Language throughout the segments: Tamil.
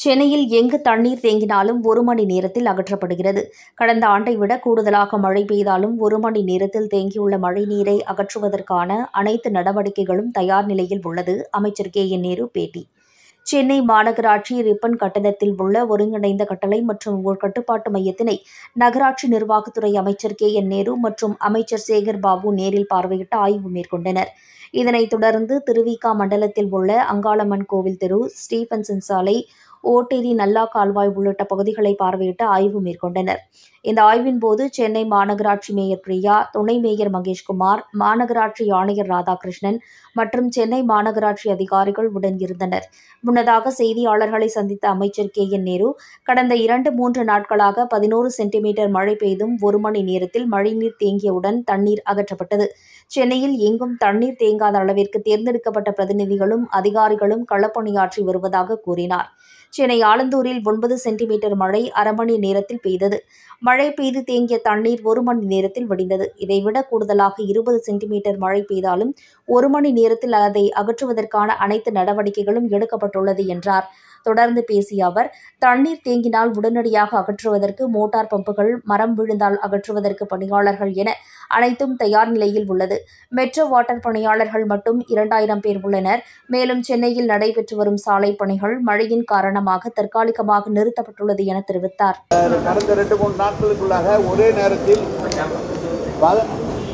சென்னையில் எங்கு தண்ணீர் தேங்கினாலும் ஒரு மணி நேரத்தில் அகற்றப்படுகிறது கடந்த ஆண்டை விட கூடுதலாக மழை பெய்தாலும் ஒரு மணி நேரத்தில் தேங்கியுள்ள மழைநீரை அகற்றுவதற்கான அனைத்து நடவடிக்கைகளும் தயார் நிலையில் உள்ளது அமைச்சர் கே என் நேரு பேட்டி சென்னை மாநகராட்சி ரிப்பன் கட்டடத்தில் உள்ள ஒருங்கிணைந்த கட்டளை மற்றும் கட்டுப்பாட்டு மையத்தினை நகராட்சி நிர்வாகத்துறை அமைச்சர் கே என் நேரு மற்றும் அமைச்சர் சேகர் பாபு நேரில் பார்வையிட்டு ஆய்வு மேற்கொண்டனர் இதனைத் தொடர்ந்து திருவிகா மண்டலத்தில் உள்ள அங்காளம்மன் கோவில் தெரு ஸ்டீபன்சன் சாலை ஓட்டேரி நல்லா கால்வாய் உள்ளிட்ட பகுதிகளை பார்வையிட்டு ஆய்வு மேற்கொண்டனர் இந்த ஆய்வின் போது சென்னை மாநகராட்சி மேயர் பிரியா துணை மேயர் மகேஷ்குமார் மாநகராட்சி ஆணையர் ராதாகிருஷ்ணன் மற்றும் சென்னை மாநகராட்சி அதிகாரிகள் உடன் இருந்தனர் முன்னதாக செய்தியாளர்களை சந்தித்த அமைச்சர் கே என் நேரு கடந்த இரண்டு மூன்று நாட்களாக பதினோரு சென்டிமீட்டர் மழை பெய்தும் ஒரு மணி நேரத்தில் மழைநீர் தேங்கியவுடன் தண்ணீர் அகற்றப்பட்டது சென்னையில் எங்கும் தண்ணீர் தேங்காத அளவிற்கு தேர்ந்தெடுக்கப்பட்ட பிரதிநிதிகளும் அதிகாரிகளும் களப்பணியாற்றி வருவதாக கூறினார் சென்னை ஆலந்தூரில் ஒன்பது சென்டிமீட்டர் மழை அரை மணி நேரத்தில் பெய்தது மழை பெய்து தேங்கிய தண்ணீர் ஒரு மணி நேரத்தில் வடிந்தது இதைவிட கூடுதலாக இருபது சென்டிமீட்டர் மழை பெய்தாலும் ஒரு மணி நேரத்தில் அதை அகற்றுவதற்கான அனைத்து நடவடிக்கைகளும் எடுக்கப்பட்டுள்ளது என்றார் தொடர்ந்து பேசிய அவர் தண்ணீர் தேங்கினால் உடனடியாக அகற்றுவதற்கு மோட்டார் பம்புகள் மரம் விழுந்தால் அகற்றுவதற்கு பணியாளர்கள் என அனைத்தும் தயார் நிலையில் உள்ளது மெட்ரோ வாட்டர் பணியாளர்கள் மட்டும் இரண்டாயிரம் பேர் உள்ளனர் மேலும் சென்னையில் நடைபெற்று வரும் சாலை பணிகள் மழையின் காரணமாக தற்காலிகமாக நிறுத்தப்பட்டுள்ளது என தெரிவித்தார் கடந்த ரெண்டு மூணு நாட்களுக்குள்ளாக ஒரே நேரத்தில் பத-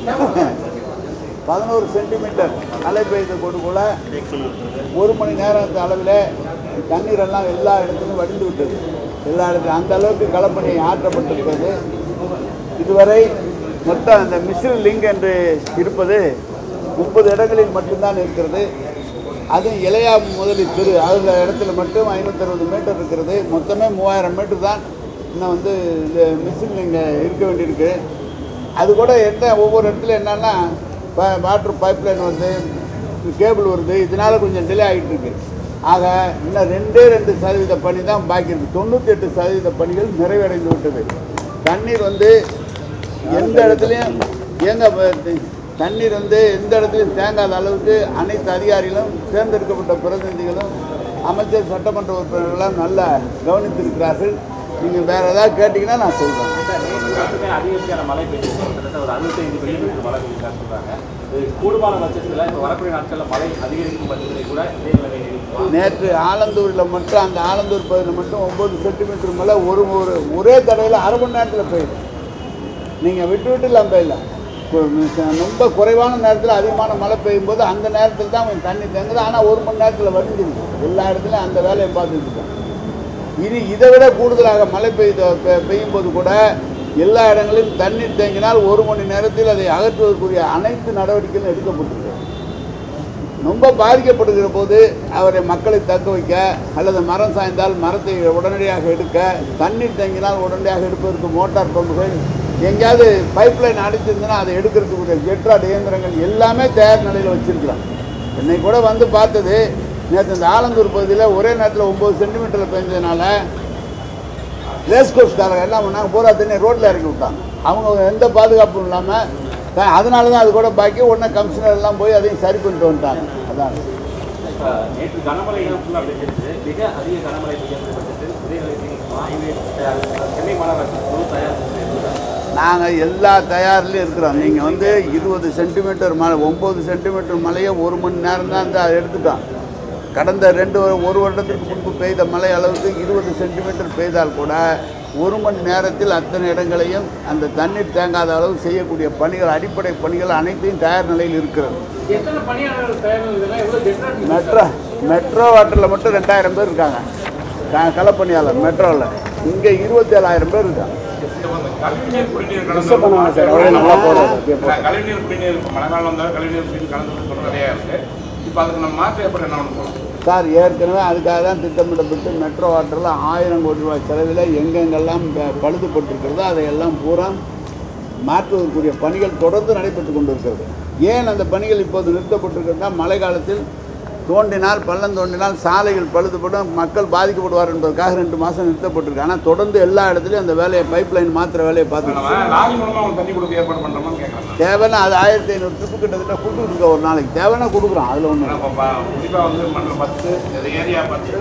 பதினோரு சென்டிமீட்டர் மழை பெய்த கொண்டு கூட ஒரு மணி நேரத்து அளவில் தண்ணீர் எல்லாம் எல்லா இடத்துலையும் வடிந்து விட்டது எல்லா இடத்துலையும் அந்த அளவுக்கு களப்பணி ஆற்றப்பட்டிருக்கிறது இதுவரை மொத்தம் அந்த மிஸ்ரில் லிங்க் என்று இருப்பது முப்பது இடங்களில் மட்டும்தான் இருக்கிறது அதுவும் இளையா முதலி தெரு அந்த இடத்துல மட்டும் ஐநூற்றறுபது மீட்டர் இருக்கிறது மொத்தமே மூவாயிரம் மீட்டர் தான் இன்னும் வந்து இந்த மிஷின் இங்கே இருக்க வேண்டியிருக்கு அது கூட என்ன ஒவ்வொரு இடத்துல என்னன்னா வாட்டர் பைப் லைன் வருது கேபிள் வருது இதனால கொஞ்சம் டிலே ஆகிட்டு இருக்கு ஆக இன்னும் ரெண்டே ரெண்டு சதவீத பணி தான் பாக்கி இருக்குது தொண்ணூற்றி எட்டு சதவீத பணிகள் நிறைவடைந்து விட்டது தண்ணீர் வந்து எந்த இடத்துலையும் ஏங்க ப- தண்ணீர் வந்து எந்த இடத்துலையும் தேங்காத அளவுக்கு அனைத்து அதிகாரிகளும் தேர்ந்தெடுக்கப்பட்ட பிரதிநிதிகளும் அமைச்சர் சட்டமன்ற உறுப்பினர்கள்லாம் நல்லா கவனித்திருக்கிறார்கள் நீங்கள் வேறு ஏதாவது கேட்டிங்கன்னா நான் சொல்கிறேன் எல்லாத்துக்குமே அதிகப்படியான மழை பெய்யுது கிட்டத்தட்ட ஒரு அறுபத்தைந்து மில்லிமீட்டர் மழை பெய்யுதுன்னு சொல்றாங்க இது கூடுமான பட்சத்தில் இப்போ வரக்கூடிய நாட்களில் மழை அதிகரிக்கும் பட்சத்தில் கூட இதே நிலைமை நீடிக்குமா நேற்று ஆலந்தூரில் மட்டும் அந்த ஆலந்தூர் பகுதியில் மட்டும் ஒம்பது சென்டிமீட்டர் மழை ஒரு ஒரு ஒரே தடவையில் அரை மணி நேரத்தில் பெய்யுது நீங்கள் விட்டு விட்டுலாம் பெய்யல கு- மிச- ரொம்ப குறைவான நேரத்தில் அதிகமான மழை பெய்யும் போது அந்த நேரத்தில் தான் கொஞ்சம் தண்ணி தேங்குது ஆனால் ஒரு மணி நேரத்தில் வடிஞ்சிருக்கு எல்லா இடத்துலையும் அந்த வேலையை பார்த்துட்டு இருக்கோம் இனி இதை விட கூடுதலாக மழை பெய்த பெ- பெய்யும் போது கூட எல்லா இடங்களிலும் தண்ணீர் தேங்கினால் ஒரு மணி நேரத்தில் அதை அகற்றுவதற்குரிய அனைத்து நடவடிக்கைகளும் எடுக்கப்பட்டிருக்கு ரொம்ப பாதிக்கப்படுகிற போது அவரை மக்களை தக்க வைக்க அல்லது மரம் சாய்ந்தால் மரத்தை உடனடியாக எடுக்க தண்ணீர் தேங்கினால் உடனடியாக எடுப்பதற்கு மோட்டார் பம்புகள் எங்கேயாவது பைப் லைன் அடைச்சிருந்தனா அதை எடுக்கிறதுக்குரிய ஜெட்ராட் இயந்திரங்கள் எல்லாமே தயார் நிலையில் வச்சிருக்கிறோம் என்னை கூட வந்து பார்த்தது நேற்று இந்த ஆலந்தூர் பகுதியில் ஒரே நேரத்தில் ஒம்பது சென்டிமீட்டரில் பெஞ்சதுனால ரேஸ் கோர்ஸ்காரங்க என்ன பண்ணாங்க பூரா தண்ணி ரோட்டில் இறக்கி விட்டாங்க அவங்க எந்த பாதுகாப்பும் இல்லாமல் அதனால தான் அது கூட பாக்கி உடனே கமிஷனர் எல்லாம் போய் அதையும் சரி பண்ணிட்டு வந்துட்டாங்க அதான் இப்போ நேற்று கனமழை தான் ஃபுல்லாக பெய்ஞ்சிருச்சு மிக அதிக கனமழை பெய்யக்கூடிய பட்சத்தில் இதே நிலைமை நீடிக்குமா இது அஹ், சென்னை மாநகராட்சி முழு தயார் நிலையில் நாங்கள் எல்லா தயாரிலையும் இருக்கிறோம் நீங்கள் வந்து இருபது சென்டிமீட்டர் மழை ஒம்பது சென்டிமீட்டர் மழையை ஒரு மணி நேரம் தான் வந்து அதை எடுத்துட்டோம் கடந்த ரெண்டு வரு- ஒரு வருடத்திற்கு முன்பு பெய்த மழை அளவுக்கு இருபது சென்டிமீட்டர் பெய்தால் கூட ஒரு மணி நேரத்தில் அத்தனை இடங்களையும் அந்த தண்ணீர் தேங்காத அளவு செய்யக்கூடிய பணிகள் அடிப்படை பணிகள் அனைத்தையும் தயார் நிலையில் இருக்கிறது எத்தனை பணியாளர்கள் தயார் இதெல்லாம் எவ்வளோ ஜெட்ராட் மெட்ரோ மெட்ரோ வாட்டரில் மட்டும் ரெண்டாயிரம் பேர் இருக்காங்க க- களப்பணியாளர் மெட்ரோவில் இங்கே இருபத்தேழாயிரம் பேர் இருக்காங்க கழிவுநீர் குடிநீர் Disturb பண்ணுவாங்க சார், அவ்வளோ நல்லா போடுறது, அப்படியே கலந்து கழிவுநீர் குடிநீர் இப்போ மழை காலம் வந்தாலும் கழிவுநீர் குடிநீர் கலந்து சொல்ல நிறையா இருக்கு இப்போ அதுக்கு நம்ம மாற்று எப்படி என்ன பண்ண போகிறோம் சார் ஏற்கனவே அதுக்காக தான் திட்டமிடப்பட்டு மெட்ரோ வாட்டரில் ஆயிரம் கோடி ரூபாய் செலவில் எங்கெங்கெல்லாம் ப- பழுதுபட்டிருக்கிறதோ அதையெல்லாம் பூரா மாற்றுவதற்குரிய பணிகள் தொடர்ந்து நடைபெற்று கொண்டிருக்கிறது ஏன் அந்த பணிகள் இப்போது நிறுத்தப்பட்டிருக்கிறதுனா மழை காலத்தில் தோண்டினால் பள்ளம் தோண்டினால் சாலைகள் பழுதுபடும் மக்கள் பாதிக்கப்படுவார் என்பதற்காக ரெண்டு மாதம் நிறுத்தப்பட்டிருக்கு ஆனால் தொடர்ந்து எல்லா இடத்துலையும் அந்த வேலையை பைப் லைன் மாற்றுற வேலையை பார்த்துட்டு நம்ம லாரி மூலமாக அவங்க தண்ணி கொடுக்க ஏற்பாடு பண்ணுறோமான்னு கேட்குறேன் தேவைன்னா அது ஆயிரத்தி ஐநூறு ட்ரிப்பு கிட்டத்தட்ட கொடுத்துருக்க ஒரு நாளைக்கு தேவைன்னா கொடுக்குறோம் அதில் ஒன்று இப்போ குறிப்பாக வந்து மண்டலம் பத்து இது ஏரியா பத்து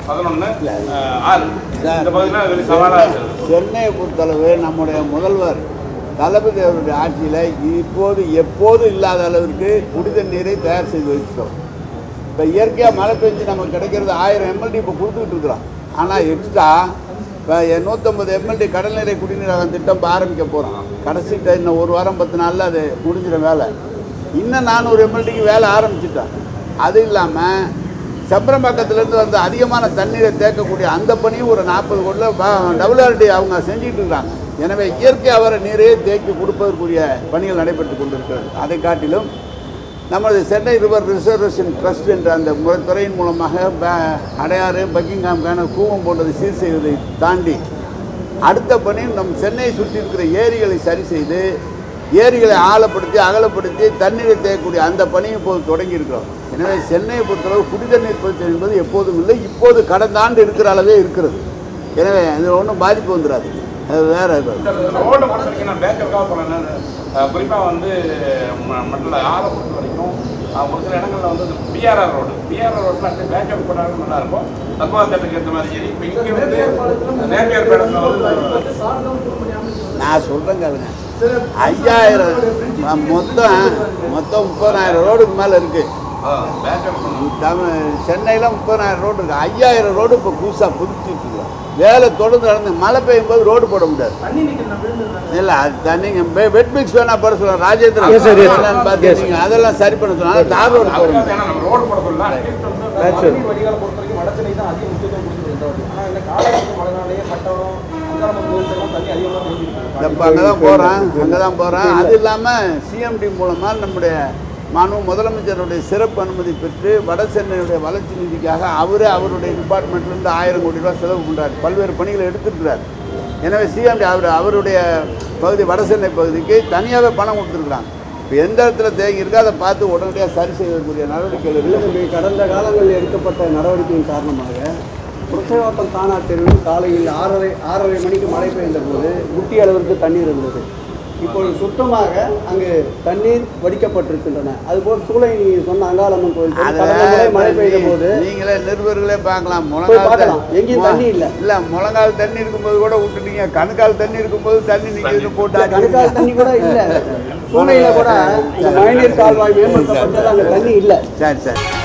பதினொன்று ஆறு இந்த பகுதியில் வெளி சவாலாக இருக்குது சென்னையை பொறுத்தளவு நம்முடைய முதல்வர் தளபதி அவருடைய ஆட்சியில் இப்போது எப்போது இல்லாத அளவிற்கு குடித நீரை தயார் செய்து வைக்கிறோம் இப்போ இயற்கையாக மழை பெஞ்சு நமக்கு கிடைக்கிறது ஆயிரம் எம்எல்டி இப்போ கொடுத்துக்கிட்டு இருக்கிறோம் ஆனால் எக்ஸ்ட்ரா இப்போ நூற்றம்பது எம்எல்டி கடல் நீரை குடிநீரகம் திட்டம் இப்போ ஆரம்பிக்க போகிறோம் கடைசி ட- இன்னும் ஒரு வாரம் பத்து நாளில் அது முடிஞ்சிடும் வேலை இன்னும் நானூறு எம்எல்டிக்கு வேலை ஆரம்பிச்சிட்டோம் அது இல்லாமல் செம்பரம்பாக்கத்துலேருந்து வந்து அதிகமான தண்ணீரை தேக்கக்கூடிய அந்த பணியும் ஒரு நாற்பது கோடியில் டபிள்யூஆர்டி அவங்க செஞ்சுட்டு இருக்காங்க எனவே இயற்கை அவர நீரையே தேக்கி கொடுப்பதற்குரிய பணிகள் நடைபெற்று கொண்டிருக்கிறது அதை காட்டிலும் நமது சென்னை ரிவர் ரிசர்வேஷன் ட்ரஸ்ட் என்ற அந்த முறை- துறையின் மூலமாக ப- அடையாறு பக்கிங்காம் கேனல் கூவம் போன்றதை சீர் செய்வதை தாண்டி அடுத்த பணி நம் சென்னையை சுற்றி இருக்கிற ஏரிகளை சரி செய்து ஏரிகளை ஆழப்படுத்தி அகலப்படுத்தி தண்ணீரை தேக்கக்கூடிய அந்த பணியை இப்போது தொடங்கி இருக்கிறோம் எனவே சென்னையை பொறுத்தளவு குடிதண்ணீர் பிரச்சனை என்பது எப்போதும் இல்லை இப்போது கடந்த ஆண்டு இருக்கிற அளவே இருக்கிறது எனவே இதில் ஒன்றும் பாதிப்பு வந்துடாது அது வேற இது இந்த ரோட்டை பொறுத்த வரைக்கும் நான் பேக்கருக்காக போனேன் குறிப்பாக வந்து ம- மண்டல ஆறை பொறுத்த வரைக்கும் அஹ், ஒரு சில இடங்களில் வந்து இந்த பிஆர்ஆர் ரோடு பிஆர்ஆர் ரோட்டில் அப்படியே பேக்கப் போட்டாலும் நல்லா இருக்கும் தத்வா தேட்டருக்கு ஏற்ற மாதிரி சரி இப்போ இங்கே வந்து நேர்மையார் பேடத்தில் வந்து நான் சொல்கிறேன் கேளுங்க ஐயாயிரம் ம- மொத்தம் மொத்தம் முப்பதாயிரம் ரோடுக்கு மேலே இருக்குது பேக்கப் தமிழ் சென்னையில் முப்பதாயிரம் ரோடு இருக்குது ஐயாயிரம் ரோடு இப்போ புதுசாக புதுப்பிச்சுட்டு இருக்கோம் வேலை தொடர்ந்து நடந்து மழை பெய்யும் போது ரோடு போட முடியாது இல்லை அது தண்ணிங்க வெட் மிக்ஸ் வேணா போட சொல்லலாம் Rajendran Yes, sir, yes, sir. என்னன்னு பார்த்தீங்க அதெல்லாம் சரி பண்ண சொல்லலாம் தார் ரோடு போட முடியாது ஏன்னா நம்ம ரோடு போட சொல்லலாம் Natural. வடிகால பொறுத்த வரைக்கும் வடச்சென்னை தான் அதிக முக்கியத்துவம் கொடுத்துருக்கு ஆனால் இந்த காலகட்ட மழைனாலேயே பட்டணம் அங்காளம்மன் கோயில்கள்லாம் தண்ணி அதிகமாக தேங்கிருக்கு இப்போ அங்கே தான் போகிறேன் அங்கே தான் போகிறேன் அது இல்லாமல் சிஎம்டி மூலமாக நம்முடைய மாண்பு முதலமைச்சருடைய சிறப்பு அனுமதி பெற்று வட சென்னையுடைய வளர்ச்சி நிதிக்காக அவரே அவருடைய டிபார்ட்மெண்ட்லேருந்து ஆயிரம் கோடி ரூபாய் செலவு பண்ணுறாரு பல்வேறு பணிகளை எடுத்துருக்கிறார் எனவே சிஎம்டி அவர் அவருடைய பகுதி வட சென்னை பகுதிக்கு தனியாகவே பணம் கொடுத்துருக்குறாங்க இப்போ எந்த இடத்துல தேங்கி இருக்கோ அதை பார்த்து உடனடியாக சரி செய்வதற்குரிய நடவடிக்கைகள் இல்லை இருக்குது தம்பி கடந்த காலங்களில் எடுக்கப்பட்ட நடவடிக்கையின் காரணமாக புரட்சிவாக்கம் தானா தெருவில் காலையில் ஆறரை ஆறரை மணிக்கு மழை பெய்ந்த போது முட்டி அளவிற்கு தண்ணீர் இருந்தது இப்பொழுது சுத்தமாக அங்கு தண்ணீர் வடிக்கப்பட்டிருக்கின்றன அதுபோல் சூளை நீ சொன்ன அங்காளம்மன் கோயில் தெரு, அது கடந்த முறை மழை பெய்த போது நீங்களே நிருபர்களே பார்க்கலாம் போய் முழங்கால் பார்க்கலாம். தண்ணி- எங்கேயும் தண்ணி இல்ல. இல்ல முழங்கால் தண்ணி இருக்கும்போது கூட விட்டுட்டீங்க கணுக்கால் தண்ணி இருக்கும்போது தண்ணி நிற்கிறது போட்டு கணுக்கால் தண்ணி கூட இல்லை சூளையில் கூட இந்த மழைநீர் கால்வாய் மேம்படுத்தப்பட்டது அங்கே தண்ணி இல்லை சரி சரி